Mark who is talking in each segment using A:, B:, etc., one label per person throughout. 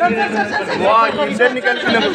A: వా, ఇద్దరిని కలిపినాము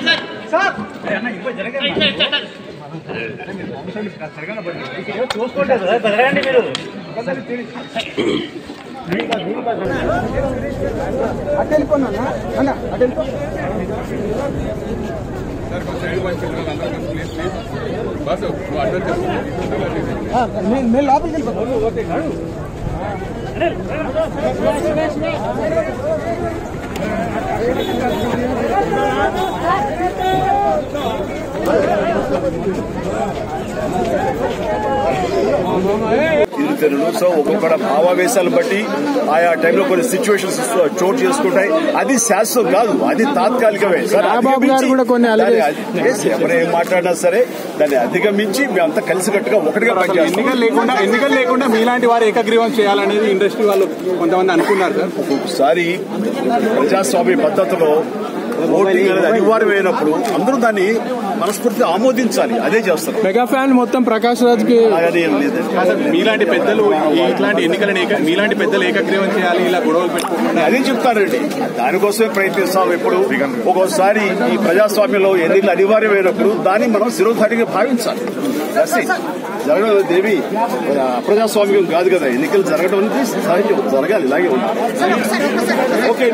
A: తీరుతెన్నులు సో ఒక్కొక్కడ భావావేశాలు బట్టి ఆయా టైంలో కొన్ని సిచ్యువేషన్స్ చోటు చేసుకుంటాయి అది శాశ్వతం కాదు అది తాత్కాలికమే సార్
B: రాంబాబు గారు కూడా కొన్ని
A: దాన్ని
B: allegations-
A: yes, ఎవరు ఏం మాట్లాడినా సరే దాన్ని అధిగమించి మేమంతా కలిసికట్టుగా ఒకటిగా పనిచేస్తాం
C: ఎన్నికలు లేకుండా ఎన్నికలు లేకుండా మీలాంటి వారు ఏకగ్రీవం చేయాలనేది ఇండస్ట్రీ వాళ్ళు కొంతమంది అనుకున్నారు సార్
A: ఒకసారి ప్రజాస్వామ్య పద్ధతిలో ఓటింగ్ అనేది అనివార్యమైనప్పుడు అందరూ దాన్ని మనస్ఫూర్తిగా ఆమోదించాలి అదే చేస్తారు
B: మెగా ఫ్యాన్ మొత్తం ప్రకాష్ రాజ్ కి
A: అలాగని ఏం లేదు
C: అసలు మీలాంటి పెద్దలు ఈ ఇట్లాంటి ఎన్నికలను ఏక- మీలాంటి పెద్దలు ఏకగ్రీవం చేయాలి ఇలా గొడవలు పెట్టుకుంటున్నారు
A: అదే చెప్తానండి దానికోసమే ప్రయత్నిస్తాం ఇప్పుడు ఒక్కోసారి ఈ ప్రజాస్వామ్యంలో ఎన్నికలు అనివార్యమైనప్పుడు దాన్ని మనం శిరోధారిగా భావించాలి That's it. జరగడం అనేది ఏమి అప్రజాస్వామ్యం కాదు కదా ఎన్నికలు జరగడం అనేది సహజం జరగాలి ఇలాగే ఉంది ఓకే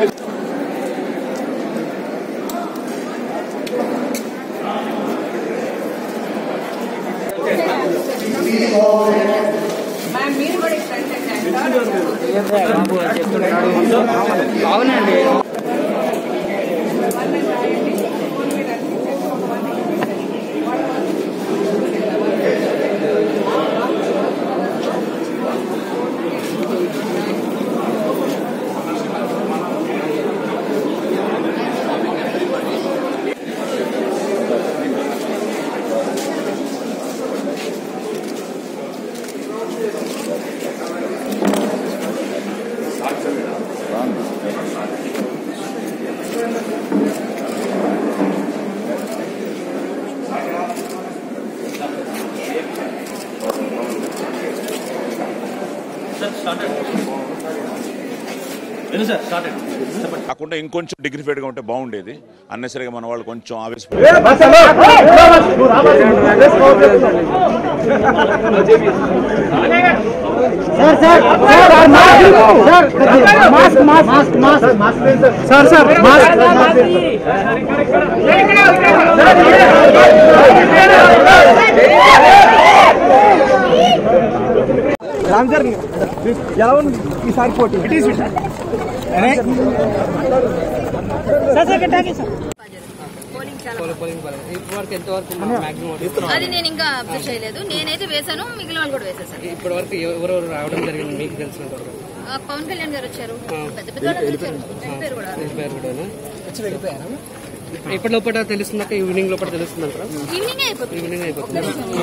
D: మీరు కూడా ఇక్కడ
E: అవునండి
F: కాకుండా ఇంకొంచెం డిగ్నిఫైడ్ గా ఉంటే బాగుండేది అన్నెసరిగా మన వాళ్ళు కొంచెం ఆవేశ
B: sir sir mask Ram sir ఎలా ఉంది ఈసారి పోటీ ఇట్ ఈస్
D: పోలింగ్ చాలా అది నేను ఇంకా అబ్జర్వ్ చేయలేదు నేనైతే వేశాను మిగిలిన వాళ్ళు కూడా వేసేసాను
E: ఇప్పటి వరకు ఎవరెవరు రావడం జరిగింది మీకు తెలిసినంత వరకు
D: ఆ, పవన్ కళ్యాణ్ గారు వచ్చారు పెద్ద పెద్ద వాళ్ళు వచ్చారు వెళ్ళిపోయారు కూడా
E: తెలిపారు కూడానా? ఎప్పటి లోపల తెలుస్తుందాక ఈవినింగ్ లోపల తెలుస్తుంది అంటారా
D: ఈవినింగ్ అయిపోతుంది
E: ఈవినింగ్ అయిపోతుంది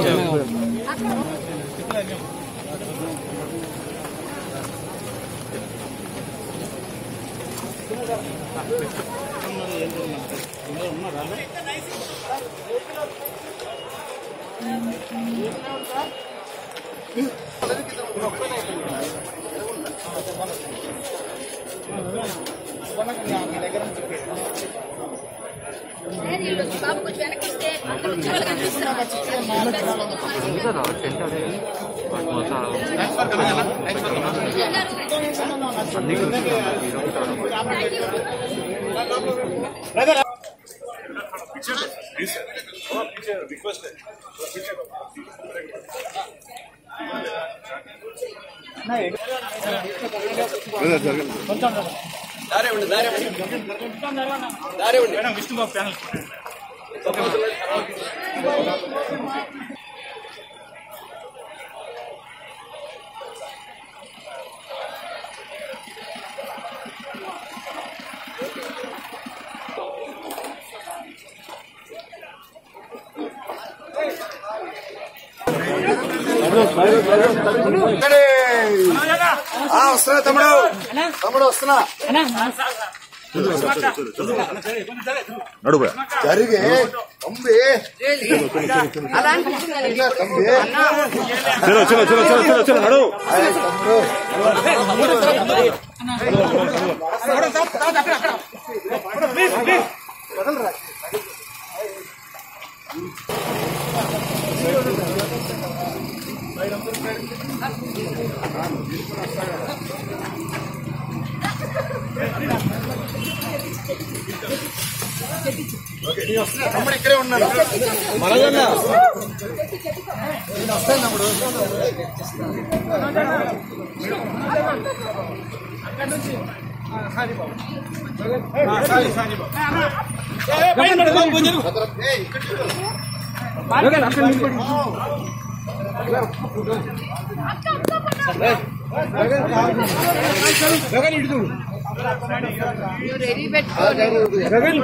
D: బాబు కొంచెం వెనక్కి వస్తే అక్కడ వచ్చే వాళ్ళు కనిపిస్తున్నారు
A: వస్తున్నా తమ్ముడు తమ్ముడు వస్తున్నా
F: నడుపు
A: జరిగే కంబే
D: అలా అనిపిస్తుంది
F: చలో చలో చలో చలో చలో చలో నడు
D: రెడీ పెట్టుకోండి